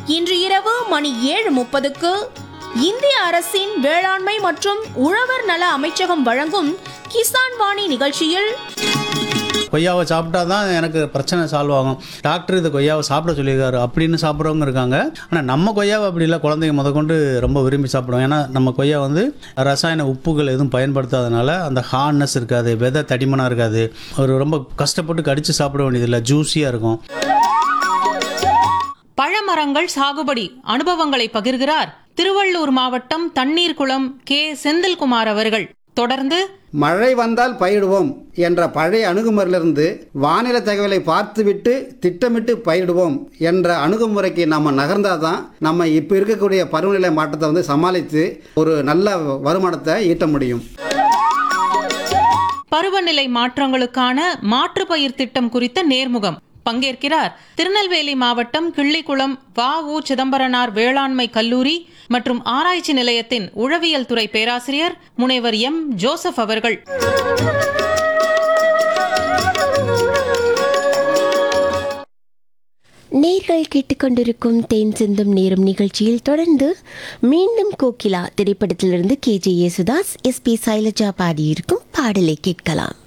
இன்று இரவு மணி ஏழு முப்பதுக்கு இந்திய அரசின் வேளாண்மை மற்றும் உழவர் நல அமைச்சகம் வழங்கும் கிசான் வாணி நிகழ்ச்சியில் கொய்யாவை சாப்பிட்டா தான் எனக்கு பிரச்சனை சால்வ் ஆகும் டாக்டர் இது கொய்யாவை சாப்பிட சொல்லியிருக்காரு அப்படின்னு சாப்பிட்றவங்க இருக்காங்க ஆனால் நம்ம கொய்யாவை அப்படி இல்லை குழந்தைங்க முதற்கொண்டு ரொம்ப விரும்பி சாப்பிடுவோம் ஏன்னா நம்ம கொய்யா வந்து ரசாயன உப்புகள் எதுவும் பயன்படுத்தாதனால அந்த ஹார்ட்னஸ் இருக்காது விதை தடிமனாக இருக்காது ஒரு ரொம்ப கஷ்டப்பட்டு கடித்து சாப்பிட வேண்டியதில்லை ஜூஸியாக இருக்கும் பழமரங்கள் சாகுபடி அனுபவங்களை பகிர்கிறார் திருவள்ளூர் மாவட்டம் தண்ணீர்குளம் கே செந்தில்குமார் அவர்கள் தொடர்ந்து மழை வந்தால் பயிடுவோம் என்ற பழைய அணுகுமுறையிலிருந்து வானிலை தகவலை பார்த்துவிட்டு திட்டமிட்டு பயிரிடுவோம் என்ற அணுகுமுறைக்கு நம்ம நகர்ந்தால் தான் நம்ம இப்போ இருக்கக்கூடிய பருவநிலை மாற்றத்தை வந்து சமாளித்து ஒரு நல்ல வருமானத்தை ஈட்ட முடியும் பருவநிலை மாற்றங்களுக்கான மாற்றுப்பயிர் திட்டம் குறித்த நேர்முகம் பங்கேற்கிறார் திருநெல்வேலி மாவட்டம் கிள்ளிக்குளம் வ உ சிதம்பரனார் வேளாண்மை கல்லூரி மற்றும் ஆராய்ச்சி நிலையத்தின் உழவியல் துறை பேராசிரியர் முனைவர் எம் ஜோசப் அவர்கள் நேர்கள் கேட்டுக்கொண்டிருக்கும் தேன் சிந்தும் நேரம் நிகழ்ச்சியில் தொடர்ந்து மீண்டும் கோகிலா திரைப்படத்திலிருந்து K J Yesudas S P Sailaja பாடியிருக்கும் பாடலை கேட்கலாம்